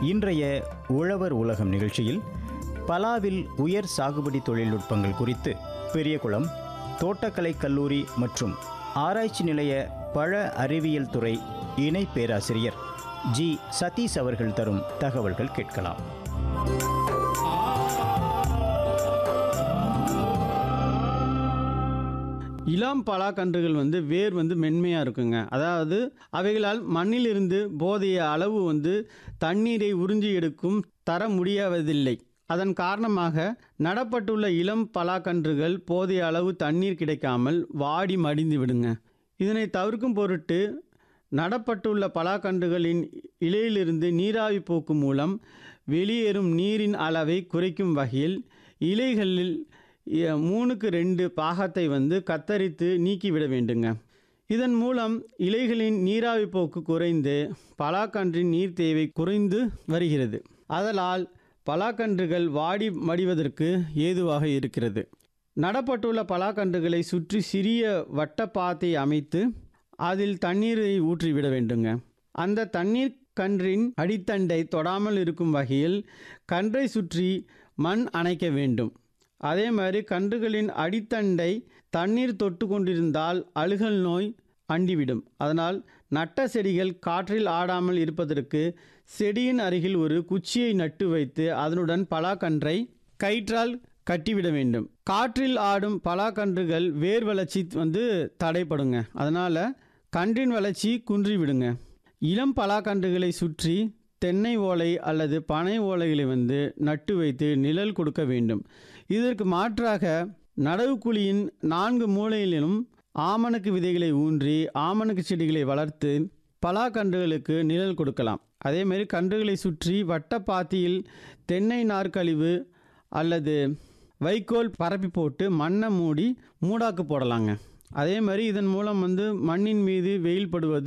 இன்றைய உழவர் உலகம் நிகழ்ச்சியில் பலாவில் உயர் சாகுபடி தொழில்நுட்பங்கள் குறித்து பெரியகுளம் தோட்டக்கலை கல்லூரி மற்றும் ஆராய்ச்சி நிலைய பழ அறிவியல் துறை இணை பேராசிரியர் ஜி சதீஷ் அவர்கள் தரும் தகவல்கள் கேட்கலாம் இளம் பலாக்கன்றுகள் வந்து வேர் வந்து மென்மையாக இருக்குங்க அதாவது அவைகளால் மண்ணிலிருந்து போதிய அளவு வந்து தண்ணீரை உறிஞ்சி எடுக்கும் தர முடியாவதில்லை அதன் காரணமாக நடப்பட்டுள்ள இளம் பலாக்கன்றுகள் போதிய அளவு தண்ணீர் கிடைக்காமல் வாடி மடிந்து விடுங்க இதனை தவிர்க்கும் பொருட்டு நடப்பட்டுள்ள பலாக்கன்றுகளின் இலையிலிருந்து நீராவி போக்கு மூலம் வெளியேறும் நீரின் அளவை குறைக்கும் வகையில் இலைகளில் எ- மூணுக்கு ரெண்டு பாகத்தை வந்து கத்தரித்து நீக்கிவிட வேண்டுங்க இதன் மூலம் இலைகளின் நீராவி போக்கு குறைந்து பலாக்கன்றின் நீர் தேவை குறைந்து வருகிறது அதனால் பலாக்கன்றுகள் வாடி மடிவதற்கு ஏதுவாக இருக்கிறது நடப்பட்டுள்ள பலாக்கன்றுகளை சுற்றி சிறிய வட்டப்பாத்தை அமைத்து அதில் தண்ணீரை ஊற்றிவிட வேண்டுங்க அந்த தண்ணீர் கன்றின் அடித்தண்டை தொடாமல் இருக்கும் வகையில் கன்றை சுற்றி மண் அணைக்க வேண்டும் அதே மாதிரி கன்றுகளின் அடித்தண்டை தண்ணீர் தொட்டு கொண்டிருந்தால் அழுகல் நோய் அண்டிவிடும் அதனால் நட்ட செடிகள் காற்றில் ஆடாமல் இருப்பதற்கு செடியின் அருகில் ஒரு குச்சியை நட்டு வைத்து அதனுடன் பலாக்கன்றை கயிற்றால் கட்டிவிட வேண்டும் காற்றில் ஆடும் பலாக்கன்றுகள் வேர் வளர்ச்சி வந்து தடைப்படுங்க அதனால் கன்றின் வளர்ச்சி குன்றிவிடுங்க இளம் பலாக்கன்றுகளை சுற்றி தென்னை ஓலை அல்லது பனை ஓலைகளை வந்து நட்டு வைத்து நிழல் கொடுக்க வேண்டும் இதற்கு மாற்றாக நடவு குழியின் நான்கு மூலையிலும் ஆமணக்கு விதைகளை ஊன்றி ஆமணக்கு செடிகளை வளர்த்து பலாக்கன்றுகளுக்கு நிழல் கொடுக்கலாம் அதேமாரி கன்றுகளை சுற்றி வட்டப்பாத்தியில் தென்னை நார்க்கழிவு அல்லது வைக்கோல் பரப்பி போட்டு மண்ணை மூடி மூடாக்கு போடலாங்க அதே மாதிரி இதன் மூலம் வந்து மண்ணின் மீது வெயில் படுவது